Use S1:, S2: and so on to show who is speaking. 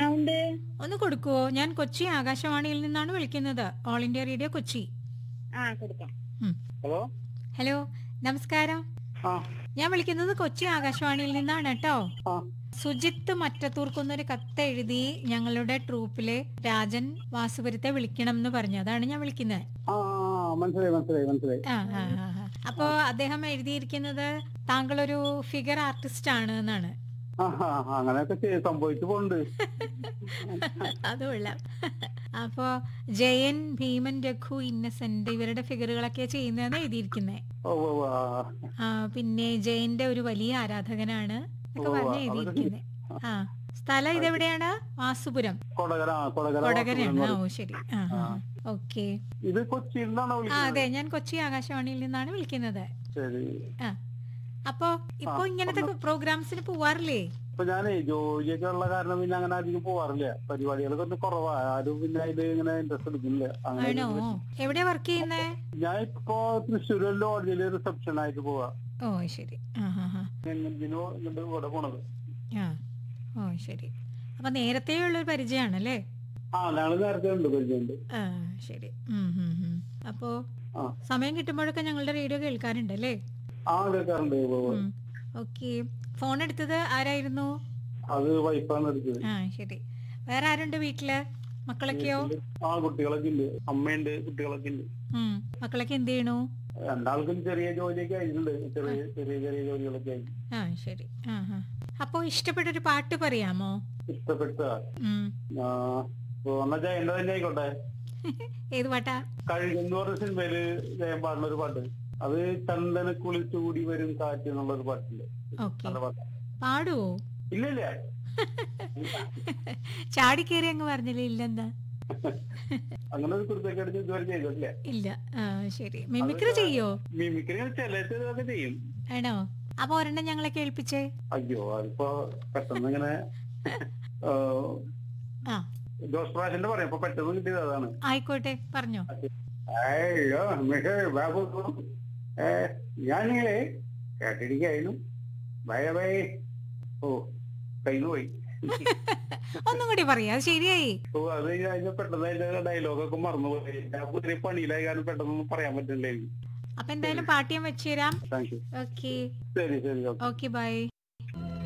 S1: ആ ഉണ്ട്
S2: ഒന്ന് കൊടുക്കുവോ ഞാൻ കൊച്ചി ആകാശവാണിയിൽ നിന്നാണ് വിളിക്കുന്നത് ഓൾ ഇന്ത്യ റേഡിയോ കൊച്ചി
S1: ആ കൊടുക്കാം
S2: ഉം.
S3: ഹലോ
S2: ഹലോ നമസ്കാരം
S3: ആ
S2: ഞാൻ വിളിക്കുന്നത് കൊച്ചി ആകാശവാണിയിൽ നിന്നാണ് കേട്ടോ
S3: ആ
S2: സുജിത്ത് മറ്റത്തൂർക്കുന്നൊരു കത്ത് എഴുതി ഞങ്ങളുടെ ട്രൂപ്പിലെ രാജൻ വാസുപുരത്തെ വിളിക്കണം എന്ന് പറഞ്ഞു അതാണ് ഞാൻ വിളിക്കുന്നത്
S3: ആ ആ, മനസ്സിലായി മനസ്സിലായി മനസ്സിലായി
S2: ആ ആ ആ, ആ. അപ്പോ അദ്ദേഹം എഴുതിയിരിക്കുന്നത് താങ്കളൊരു ഫിഗർ ആർട്ടിസ്റ്റ് ആണ് എന്നാണ്
S3: ആ ആ, ആ, അങ്ങനെയൊക്കെ ചെയ്ത് സംഭവിച്ചു പോണ്ട്
S2: അത് കൊള്ളാം അപ്പോ ജയൻ ഭീമൻ രഘു ഇന്നസെന്റ് ഇവരുടെ ഫിഗറുകളൊക്കെ ചെയ്യുന്നതെന്ന് എഴുതിയിരിക്കുന്നത്
S3: ഓ ഓ ആ,
S2: ആ പിന്നെ ജയന്റെ ഒരു വലിയ ആരാധകനാണ് എന്നൊക്കെ
S3: ഓ,
S2: പറഞ്ഞ്
S3: അതൊക്കെ
S2: എഴുതിയിരിക്കുന്നത് ആ സ്ഥലം ഇതെവിടെയാണ് വാസുപുരം
S3: കൊടകര ആ, കൊടകര
S2: കൊടകരയാണ്
S3: വാസുദേവൻ
S2: ആ
S3: എന്ന്
S2: ഓ ശരി ആ ആ ഓക്കെ
S3: പറയും. ഇത് കൊച്ചിയിൽ നിന്നാണോ
S2: ആ
S3: വിളിക്കുന്നത്
S2: അതെ ഞാൻ കൊച്ചി ആകാശവാണിയിൽ നിന്നാണ് വിളിക്കുന്നത്
S3: ശരി
S2: ആ അപ്പോ ഇപ്പൊ ഇങ്ങനത്തെ പ്രോഗ്രാംസിന് പോവാറില്ലേ
S3: ഇപ്പൊ ഞാനേ ജോലിയൊക്കെ ഉള്ള കാരണം പിന്നെ അങ്ങനെ അധികം പോവാറില്ല പരിപാടികളൊക്കെ ഒന്ന് കുറവാ ആരും പിന്നെ അതില് ഇങ്ങനെ ഇൻട്രസ്റ്റ് എടുക്കുന്നില്ല അങ്ങനെ
S2: ആണോ എവിടെ വർക്ക് ചെയ്യുന്നേ
S3: ഞാൻ ഇപ്പൊ തൃശ്ശൂർ ലോഡ്ജില് റിസപ്ഷൻ ആയിട്ട് പോവാ
S2: ഓ ശരി ആ ആ ആ
S3: ഇതിനോ ഇങ്ങോട്ട് ഇവിടെ പോണത്
S2: ആ ഓ ശരി അപ്പൊ നേരത്തെ ഉള്ളൊരു പരിചയമാണല്ലേ
S3: ആ ഞങ്ങള് നേരത്തെ ഉണ്ട് പരിചയമുണ്ട്
S2: ആ ശരി ഉം, ഉം, ഉം. അപ്പോ
S3: ആ
S2: സമയം കിട്ടുമ്പോഴൊക്കെ ഞങ്ങളുടെ റേഡിയോ കേൾക്കാറുണ്ടല്ലേ
S3: ആ കേൾക്കാറുണ്ട് ഉവ്വ് ഉവ്വ്.
S2: ഓക്കെ ഫോൺ എടുത്തത് ആരായിരുന്നു
S3: അത് വൈഫാണ് എടുത്തത്
S2: ആ ശരി വേറെ ആരുണ്ട് വീട്ടില് മക്കളൊക്കെയോ
S3: ആ കുട്ടികളൊക്കെ ഉണ്ട് അമ്മയുണ്ട് കുട്ടികളൊക്കെ ഉണ്ട്
S2: ഉം മക്കളൊക്കെ എന്ത് ചെയ്യണു
S3: രണ്ടാൾക്കും ചെറിയ ജോലിയൊക്കെ ആയിട്ടുണ്ട് ചെറിയ ചെറിയ ചെറിയ ജോലികളൊക്കെ ആയി
S2: ആ ശരി ആ ആ അപ്പോ ഇഷ്ടപ്പെട്ടൊരു പാട്ട് പറയാമോ
S3: ഇഷ്ടപ്പെട്ട
S2: ഉം
S3: ആ എന്നാ ജയന്റെ തന്നെ ആയിക്കോട്ടെ
S2: ഏത് പാട്ടാ
S3: കഴുകെന്ന് പറഞ്ഞ സിനിമയില് ജയൻ പാടുന്ന ഒരു പാട്ട് അത് ചന്ദന കുളിച്ചൂടി വരും കാറ്റ് എന്നുള്ള ഒരു പാട്ടില്ലേ
S2: ഓക്കെ
S3: നല്ല പാട്ട്
S2: പാടുവോ
S3: ഇല്ല ഇല്ല
S2: ചാടി കയറി അങ്ങ് പറഞ്ഞില്ലേ ഇല്ലെന്താ
S3: അങ്ങനെ ഒരു കുറിച്ചൊക്കെ അടിച്ച് ഇതുവരെ ചെയ്തിട്ടില്ല
S2: ഇല്ല ആ ശരി മിമിക്രി ചെയ്യോ
S3: മിമിക്രി ചില ചിലതൊക്കെ ചെയ്യും
S2: ആണോ അപ്പൊ ഒരെണ്ണം ഞങ്ങളെ കേൾപ്പിച്ചേ
S3: അയ്യോ അതിപ്പോ പെട്ടെന്ന് ഇങ്ങനെ ആ,
S2: ആ
S3: ജോസ് പ്രാശന്റെ പറയാം അപ്പൊ പെട്ടെന്ന് കിട്ടിയത് അതാണ്
S2: ആയിക്കോട്ടെ പറഞ്ഞോ
S3: അയ്യോ മിസ്റ്റർ ബാബു ഏ, ഞാനിങ്ങനെ കേട്ടിരിക്കായിരുന്നു ബൈ ബൈ ഓ കയ്യിൽ പോയി
S2: ഒന്നും കൂടി പറയാ അത് ശരിയായി
S3: ഓ അത് കഴിഞ്ഞ പെട്ടെന്ന് അതിന്റെ ഡയലോഗൊക്കെ മറന്നുപോയി ഞാൻ പുതിയ പണിയിലായി കാരണം പെട്ടെന്നൊന്നും പറയാൻ പറ്റില്ല എനിക്ക്
S2: അപ്പൊ എന്തായാലും പാട്ടിയം വെച്ചുതരാം
S3: താങ്ക് യു
S2: ഓക്കെ
S3: ശരി ശരി ഓക്കെ
S2: ഓക്കെ ബൈ